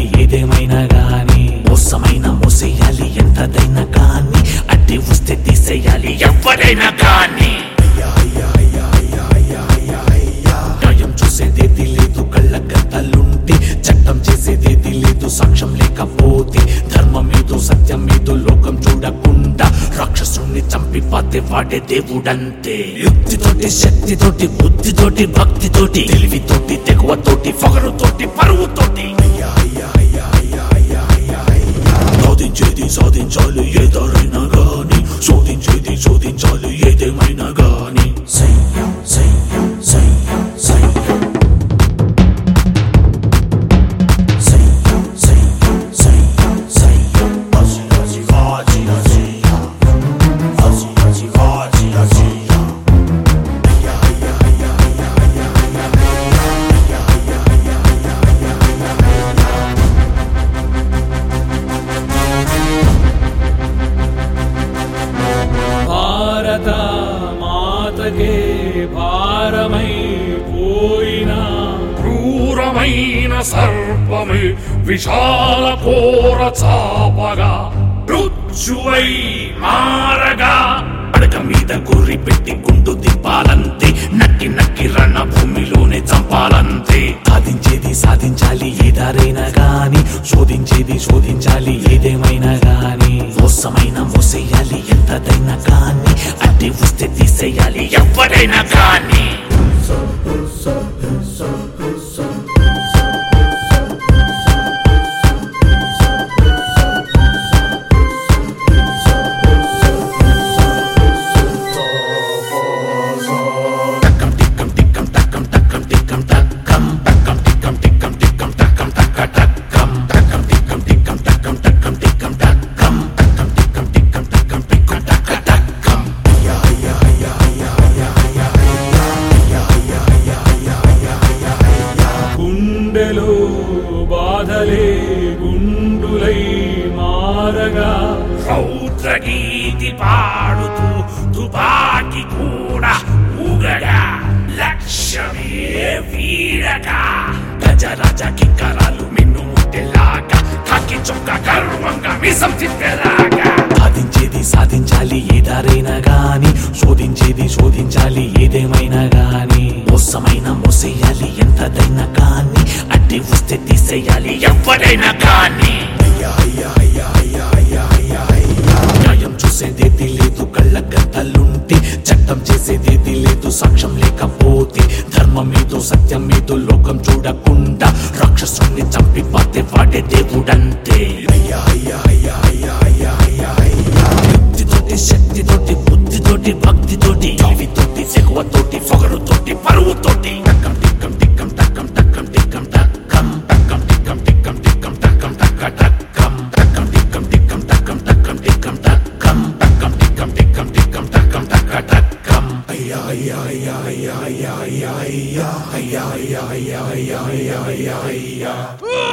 మోసేయాలి ఏదేమైనా గాని మోసమైన మోసేయాలి ఎంతదైనా కానీ అడ్డి వస్తే తీసేయాలి ఎవరైనా కానీ న్యాయం చూసేదేది లేదు కళ్ళ గంతలుంటే చట్టం చేసేదేది లేదు సాక్ష్యం లేకపోతే ధర్మం ఏదో సత్యం ఏదో లోకం చూడకుండా రాక్షసుణ్ణి చంపి పాతే వాడే దేవుడంతే యుక్తితోటి శక్తితోటి బుద్ధితోటి భక్తితోటి తెలివితోటి తెగువతోటి పొగరుతోటి పరువుతోటి సాధించేది సాధించాలి ఏదారైనా గాని శోధించేది శోధించాలి ఏదేమైనా గాని సయ్యం సయ్యం సయ్యం సయ్యం సయ్యం సయ్యం సయ్యం సయ్యం హసి హసి హాజీ హసియా హసి హసి హాజీ హసియా భారత మాతకే భారమై పోయినా క్రూరమైన సర్పమే విశాల కోర చాపగా మృత్యువై మారగా అడగ మీద గురి పెట్టి గుండు దింపాలంతే నక్కి నక్కి రన్న భూమిలోనే చంపాలంతే సాధించేది సాధించాలి ఏదారైనా గాని శోధించేది శోధించాలి ఏదేమైనా గాని మోసమైన మోసేయాలి ఎంతదైనా కానీ అడ్డి వస్తే తీసేయాలి ఎవరైనా కానీ టక్కం టిక్కం టిక్కం టక్కం టక్కం టిక్కం టక్కం టక్కం టిక్కం టిక్కం టిక్కం టక్కం టక్క టక్కం టక్కం టిక్కం టిక్కం టక్కం టక్కం టిక్కం టక్కం టక్కం టిక్కం టిక్కం టక్కం టిక్కం టక్క టక్కం గుండెలో బాధలే గుండులై మారగా రౌద్రగీతి పాడుతూ తుపాకి కూడా ఊగగా లక్ష్యమే వీడగా గజరాజ కిక్కరాలు మిన్ను ముట్టెలాగా కాకి చొక్క గర్వంగా మిసం తిప్పేలాగా సాధించేది సాధించాలి ఏదారైనా గాని శోధించేది శోధించాలి ఏదేమైనా గాని మోసమైన మోసేయాలి ఎంతదైనా కానీ అడ్డి వస్తే తీసేయాలి ఎవరైనా కానీ న్యాయం చూసేదేది లేదు కళ్ళ గంతలుంటే చట్టం చేసేదేది లేదు సాక్ష్యం లేకపోతే ధర్మం ఏదో సత్యం ఏదో లోకం చూడకుండా రాక్షసుణ్ణి చంపి పాతే వాడే దేవుడంతే యుక్తితోటి శక్తితోటి బుద్ధితోటి భక్తితోటి తెలివితోటి తెగువతోటి పొగరుతోటి పరువుతోటి టక్కం టిక్కం టిక్కం టక్కం టక్కం టిక్కం టక్కం టక్కం టిక్కం టిక్కం టిక్కం టక్కం టక్క టక్కం టక్కం టిక్కం టిక్కం టక్కం టక్కం టిక్కం టక్కం టక్కం టిక్కం టిక్కం టిక్కం టక్కం టక్క టక్కం అయ్యా అయ్యా అయ్యా అయ్యా అయ్యా అయ్యా అయ్యా అయ్యా అయ్యా అయ్యా అయ్యా అయ్యా అయ్యా